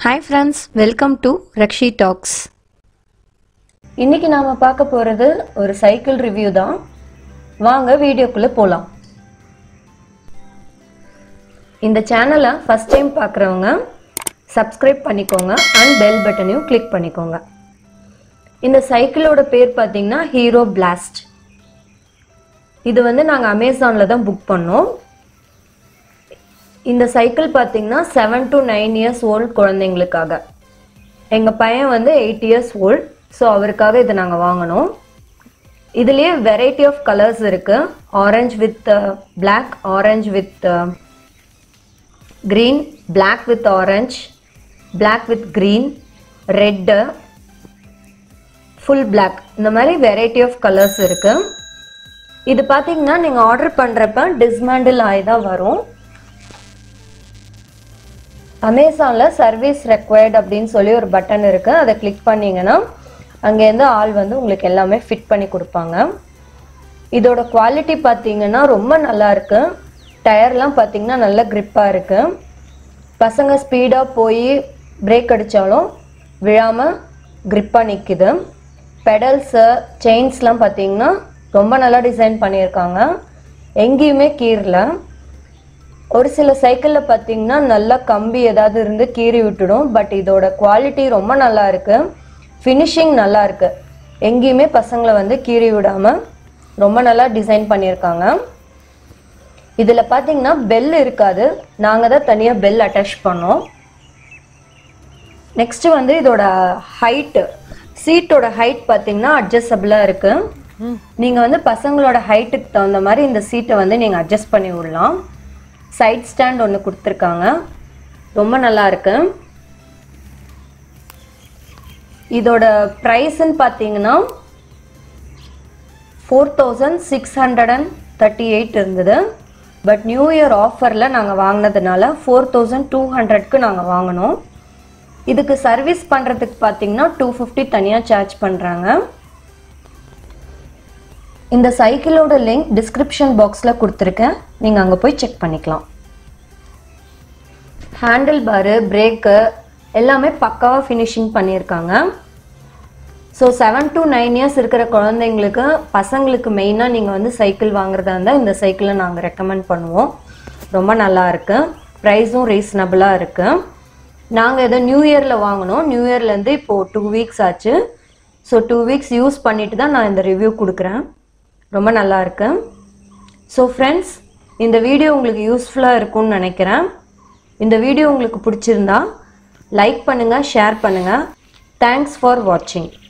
hi friends welcome to Rakshi talks இன்னைக்கு நாம பார்க்க போறது ஒரு சைக்கிள் ரிவ்யூ தான் வாங்க வீடியோக்குள்ள போலாம் இந்த சேனலை ஃபர்ஸ்ட் டைம் பார்க்குறவங்க சப்ஸ்கிரைப் பண்ணிக்கோங்க அண்ட் பெல் பட்டனையும் கிளிக் பண்ணிக்கோங்க இந்த சைக்கிளோட பேர் பார்த்தீங்கன்னா ஹீரோ பிளாஸ்ட் இது வந்து நாங்கள் அமேசானில் தான் புக் பண்ணோம் இந்த சைக்கிள் பார்த்தீங்கன்னா seven to nine years old குழந்தைங்களுக்காக எங்கள் பையன் வந்து எயிட் இயர்ஸ் ஓல்ட் ஸோ அவருக்காக இதை நாங்கள் வாங்கினோம் இதுலேயே வெரைட்டி ஆஃப் கலர்ஸ் இருக்கு orange with black orange with green black with orange black with green red full black இந்த மாதிரி வெரைட்டி ஆஃப் கலர்ஸ் இருக்கு இது பார்த்தீங்கன்னா நீங்கள் ஆர்டர் பண்ணுறப்ப டிஸ்மேண்டில் ஆகி தான் வரும் அமேசானில் சர்வீஸ் ரெக்வயர்ட் அப்படின்னு சொல்லி ஒரு பட்டன் இருக்குது அதை கிளிக் பண்ணிங்கன்னா அங்கேருந்து ஆள் வந்து உங்களுக்கு எல்லாமே ஃபிட் பண்ணி கொடுப்பாங்க இதோட குவாலிட்டி பார்த்தீங்கன்னா ரொம்ப நல்லா இருக்கு டயர்லாம் பார்த்தீங்கன்னா நல்ல க்ரிப்பாக இருக்கு பசங்க ஸ்பீடாக போய் பிரேக் அடித்தாலும் விழாமல் க்ரிப்பாக நிற்கிது பெடல்ஸு செயின்ஸ்லாம் பார்த்தீங்கன்னா ரொம்ப நல்லா டிசைன் பண்ணியிருக்காங்க எங்கேயுமே கீறல ஒரு சில சைக்கிளில் பார்த்தீங்கன்னா நல்லா கம்பி ஏதாவது இருந்து கீறி விட்டுடும் பட் இதோட குவாலிட்டி ரொம்ப நல்லா இருக்கு ஃபினிஷிங் நல்லா இருக்கு எங்கேயுமே பசங்களை வந்து கீறி விடாம ரொம்ப நல்லா டிசைன் பண்ணியிருக்காங்க இதில் பார்த்தீங்கன்னா பெல் இருக்காது நாங்கள் தான் தனியாக பெல் அட்டாச் பண்ணோம் நெக்ஸ்ட் வந்து இதோட ஹைட்டு சீட்டோட ஹைட் பார்த்தீங்கன்னா அட்ஜஸ்டபிளாக இருக்கு நீங்கள் வந்து பசங்களோட ஹைட்டுக்கு தகுந்த மாதிரி இந்த சீட்டை வந்து நீங்கள் அட்ஜஸ்ட் பண்ணி விடலாம் சைட் ஸ்டாண்ட் ஒன்று கொடுத்துருக்காங்க ரொம்ப நல்லா இருக்கு இதோட ப்ரைஸ்ன்னு பார்த்தீங்கன்னா four thousand six hundred and thirty eight இருந்தது பட் நியூ இயர் ஆஃபரில் நாங்கள் வாங்கினதுனால ஃபோர் தௌசண்ட் டூ ஹண்ட்ரட்க்கு நாங்கள் வாங்கினோம் இதுக்கு சர்வீஸ் பண்ணுறதுக்கு பார்த்தீங்கன்னா டூ ஃபிஃப்டி தனியாக சார்ஜ் பண்ணுறாங்க இந்த சைக்கிளோட லிங்க் டிஸ்கிரிப்ஷன் பாக்ஸில் கொடுத்துருக்கேன் நீங்கள் அங்கே போய் செக் பண்ணிக்கலாம் ஹேண்டில் பாரு பிரேக்கு எல்லாமே பக்காவாக ஃபினிஷிங் பண்ணியிருக்காங்க so seven to nine years இருக்கிற குழந்தைங்களுக்கு பசங்களுக்கு மெயினாக நீங்கள் வந்து சைக்கிள் வாங்குறதா இருந்தால் இந்த சைக்கிளை நாங்கள் ரெக்கமெண்ட் பண்ணுவோம் ரொம்ப நல்லா இருக்கு ப்ரைஸும் ரீசனபிளாக இருக்கு நாங்கள் இதை நியூ இயரில் வாங்கினோம் நியூ இயர்லேருந்து இப்போது டூ வீக்ஸ் ஆச்சு ஸோ டூ வீக்ஸ் யூஸ் பண்ணிட்டு தான் நான் இந்த ரிவ்யூ கொடுக்குறேன் ரொம்ப நல்லா இருக்கு ஸோ ஃப்ரெண்ட்ஸ் இந்த வீடியோ உங்களுக்கு யூஸ்ஃபுல்லாக இருக்கும்னு நினைக்கிறேன் இந்த வீடியோ உங்களுக்கு பிடிச்சிருந்தா லைக் பண்ணுங்கள் ஷேர் பண்ணுங்கள் தேங்க்ஸ் ஃபார் வாட்சிங்